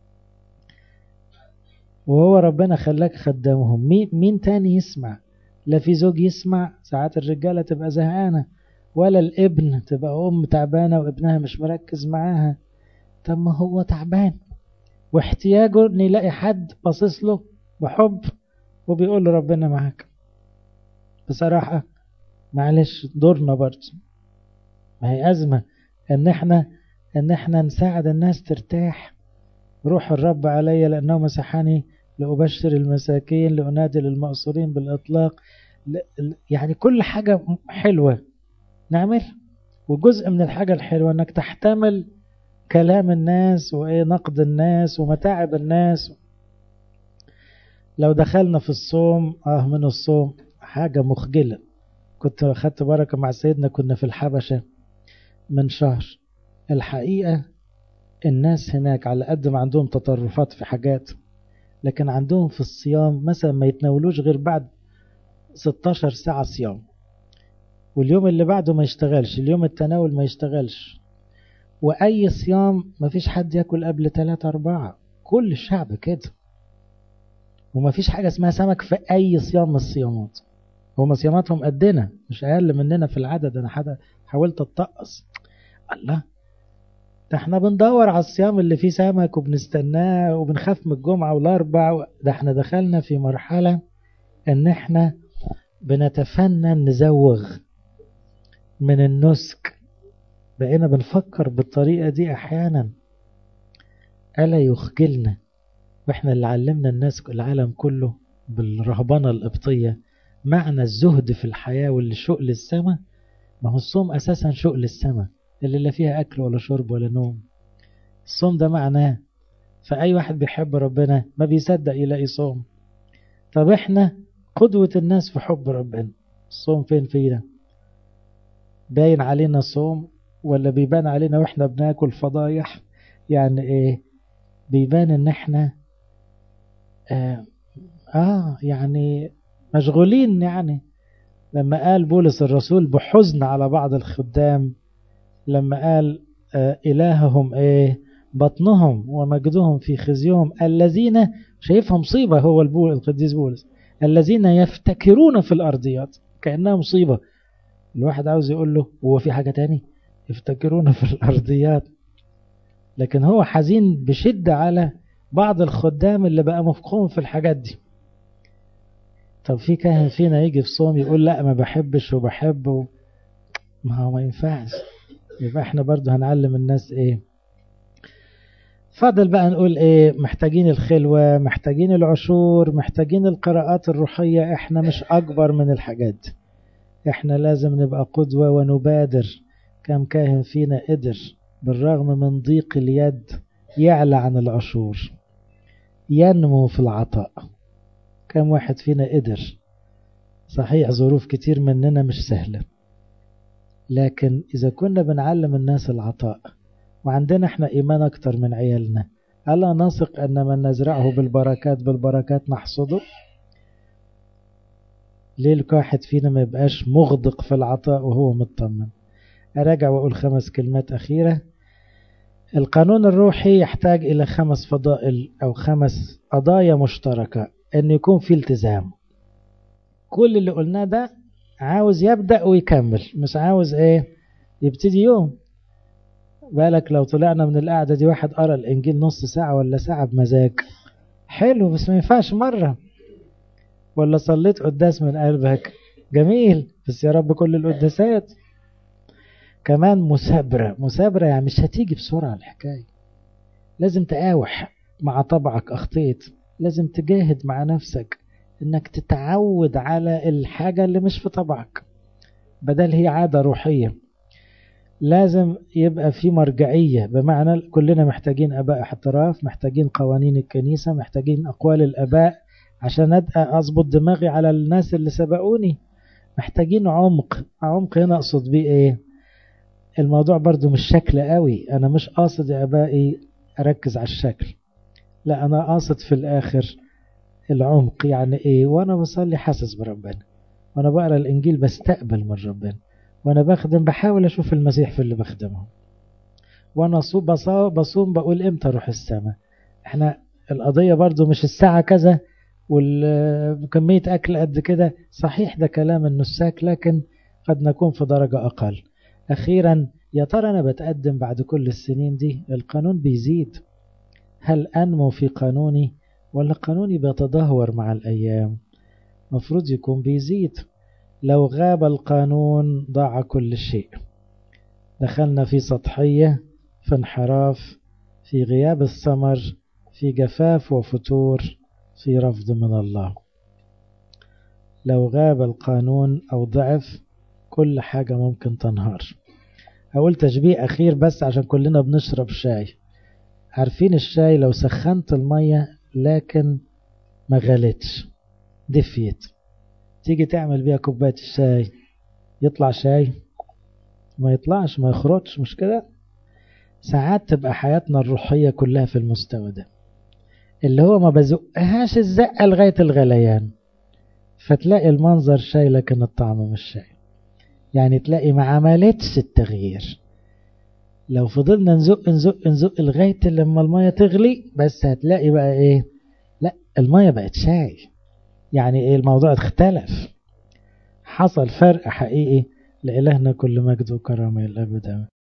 وهو ربنا خلاك خدامهم مين, مين تاني يسمع لا في زوج يسمع ساعات الرجالة تبقى زهقانة ولا الابن تبقى أم تعبانة وابنها مش مركز معاها طب ما هو تعبان واحتياجه ان يلاقي حد باصص له بحب وبيقول له ربنا معاك بصراحة معلش دورنا برضه ما هي أزمة ان احنا ان احنا نساعد الناس ترتاح روح الرب علي لأنه مسحني لأبشر المساكين لأنادي للمأسورين بالإطلاق يعني كل حاجة حلوة نعمل وجزء من الحاجة الحلوة انك تحتمل كلام الناس وإيه نقد الناس ومتاعب الناس لو دخلنا في الصوم آه من الصوم حاجة مخجلة كنت أخدت بركة مع سيدنا كنا في الحبشة من شهر الحقيقة الناس هناك على قد ما عندهم تطرفات في حاجات لكن عندهم في الصيام مثلا ما يتناولوش غير بعد 16 ساعة صيام واليوم اللي بعده ما يشتغلش اليوم التناول ما يشتغلش وأي صيام ما فيش حد يأكل قبل 3 أربعة كل الشعب كده وما فيش حاجة اسمها سمك في أي صيام من الصيامات هم صياماتهم قدنا مش أقل مننا في العدد أنا حدا حاولت أتطقص الله ده احنا بندور على الصيام اللي فيه سمك وبنستناه وبنخاف من الجمعة والأربع ده احنا دخلنا في مرحلة ان احنا بنتفنن نزوغ من النسك بقينا بنفكر بالطريقة دي أحيانا ألا يخجلنا وإحنا اللي علمنا الناس العالم كله بالرهبنة القبطية معنى الزهد في الحياة واللي شوق للسماء ما هو الصوم أساسا شوق للسماء اللي لا فيها أكل ولا شرب ولا نوم الصوم ده معناه فأي واحد بيحب ربنا ما بيصدق يلاقي صوم طب إحنا قدوة الناس في حب ربنا الصوم فين فينا باين علينا صوم ولا بيبان علينا واحنا بناكل فضايح يعني ايه بيبان ان احنا آه, اه يعني مشغولين يعني لما قال بولس الرسول بحزن على بعض الخدام لما قال آه إلههم ايه بطنهم ومجدهم في خزيهم الذين شايفها مصيبة هو القديس بولس الذين يفتكرون في الأرضيات كأنها مصيبة الواحد عاوز يقول له هو في حاجة تاني يفتكرون في الأرضيات لكن هو حزين بشدة على بعض الخدام اللي بقى مفقهم في الحاجات دي طب في كاهن فينا يجي في صوم يقول لا ما بحبش وبحب و... ما هو ما ينفعش يبقى احنا برضو هنعلم الناس ايه فاضل بقى نقول ايه محتاجين الخلوة محتاجين العشور محتاجين القراءات الروحية احنا مش اكبر من الحاجات دي احنا لازم نبقى قدوة ونبادر كم كاهن فينا قدر بالرغم من ضيق اليد يعلى عن العشور ينمو في العطاء كم واحد فينا قدر صحيح ظروف كتير مننا مش سهلة لكن إذا كنا بنعلم الناس العطاء وعندنا احنا إيمان أكتر من عيالنا ألا نثق أن من نزرعه بالبركات بالبركات نحصده ليه الواحد فينا ما يبقاش مغدق في العطاء وهو مطمن أراجع وأقول خمس كلمات أخيرة القانون الروحي يحتاج إلى خمس فضائل أو خمس قضايا مشتركة أن يكون في التزام كل اللي قلناه ده عاوز يبدأ ويكمل مش عاوز إيه يبتدي يوم بالك لو طلعنا من القعدة دي واحد قرأ الإنجيل نص ساعة ولا ساعة بمزاج حلو بس ما ينفعش مرة ولا صليت قداس من قلبك جميل بس يا رب كل القداسات كمان مثابرة مثابرة يعني مش هتيجي بسرعة الحكاية لازم تقاوح مع طبعك أخطيت لازم تجاهد مع نفسك انك تتعود على الحاجة اللي مش في طبعك بدل هي عادة روحية لازم يبقى في مرجعية بمعنى كلنا محتاجين أباء احتراف محتاجين قوانين الكنيسة محتاجين أقوال الأباء عشان أبقى أظبط دماغي على الناس اللي سبقوني محتاجين عمق عمق هنا أقصد بيه إيه الموضوع برضو مش شكل قوي أنا مش قاصد يا أبائي أركز على الشكل لا أنا قاصد في الآخر العمق يعني إيه وأنا بصلي حاسس بربنا وأنا بقرأ الإنجيل بستقبل من ربنا وأنا بخدم بحاول أشوف المسيح في اللي بخدمه وأنا بصوم بقول إمتى أروح السماء إحنا القضية برضو مش الساعة كذا وكمية أكل قد كده صحيح ده كلام النساك لكن قد نكون في درجة أقل أخيرا يا ترى أنا بتقدم بعد كل السنين دي القانون بيزيد هل أنمو في قانوني ولا قانوني بيتدهور مع الأيام مفروض يكون بيزيد لو غاب القانون ضاع كل شيء دخلنا في سطحية في انحراف في غياب الثمر في جفاف وفتور في رفض من الله لو غاب القانون أو ضعف كل حاجة ممكن تنهار هقول تشبيه أخير بس عشان كلنا بنشرب شاي عارفين الشاي لو سخنت المية لكن ما غلتش دفيت تيجي تعمل بيها كوباية الشاي يطلع شاي ما يطلعش ما يخرجش مش كده ساعات تبقى حياتنا الروحية كلها في المستوى ده اللي هو ما بزقهاش الزقة لغاية الغليان فتلاقي المنظر شاي لكن الطعم مش شاي يعني تلاقي ما عملتش التغيير لو فضلنا نزق نزق نزق لغاية لما المية تغلي بس هتلاقي بقى ايه لا المية بقت شاي يعني ايه الموضوع اختلف حصل فرق حقيقي لإلهنا كل مجد وكرامة الأبد